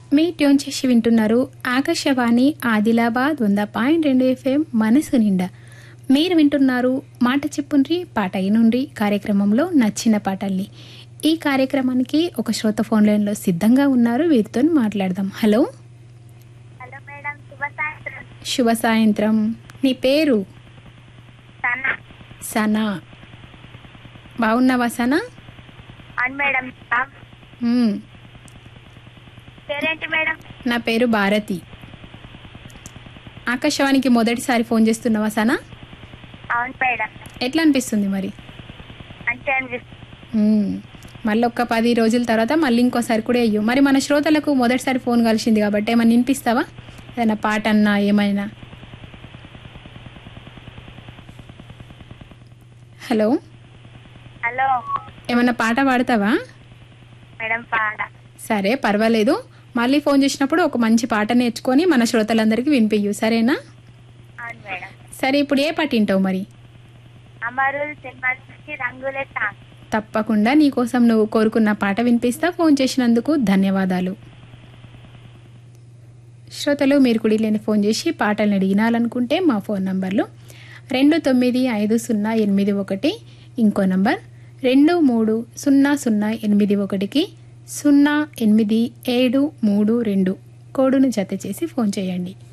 మీ tune చేసి వింటున్నారు ఆకాశవాణి ఆదిలాబాద్ వంద పాయింట్ రెండు ఎఫ్ఎం మనసు నిండా మీరు వింటున్నారు మాట చెప్పుండ్రి పాట అయినుండ్రి కార్యక్రమంలో నచ్చిన పాటల్ని ఈ కార్యక్రమానికి ఒక శ్రోత ఫోన్ లైన్లో సిద్ధంగా ఉన్నారు వీరితో మాట్లాడదాం హలో హలో మేడం శుభ సాయంత్రం శుభ సాయంత్రం నీ పేరు సనా సనా బాగున్నావా సనా అవును మేడం ఆ, మ్మ్. పేరేంటి మేడం నా పేరు భారతి ఆకాశవాణికి మొదటిసారి ఫోన్ చేస్తున్నావా సనా అవును మేడం ఎట్లా అనిపిస్తుంది మరి అంటే అనిపిస్తుంది మ్మ్. మళ్ళీ ఒక్క పది రోజుల తర్వాత మళ్ళీ ఇంకోసారి కూడా అయ్యో మరి మన శ్రోతలకు మొదటిసారి ఫోన్ కలిసింది కాబట్టి ఏమైనా వినిపిస్తావా ఏదైనా పాట అన్నా ఏమైనా హలో హలో ఏమన్నా పాట పాడతావా మేడం పాడ సరే పర్వాలేదు మళ్ళీ ఫోన్ చేసినప్పుడు ఒక మంచి పాట నేర్చుకొని మన శ్రోతలందరికీ వినిపించు సరేనా అవును మేడం సరే ఇప్పుడు ఏ పాట వింటావు మరి అమరుల్ సినిమా నుంచి రంగులే సాంగ్ తప్పకుండా నీకోసం నువ్వు కోరుకున్న పాట వినిపిస్తా ఫోన్ చేసినందుకు ధన్యవాదాలు శ్రోతలు మీరు కుడి లేని ఫోన్ చేసి పాటలను అడిగినాలనుకుంటే మా ఫోన్ నంబర్లు రెండు తొమ్మిది ఐదు సున్నా ఎనిమిది ఒకటి ఇంకో నంబర్ రెండు మూడు సున్నా సున్నా ఎనిమిది ఒకటికి సున్నా ఎనిమిది ఏడు మూడు రెండు కోడును జత చేసి ఫోన్ చేయండి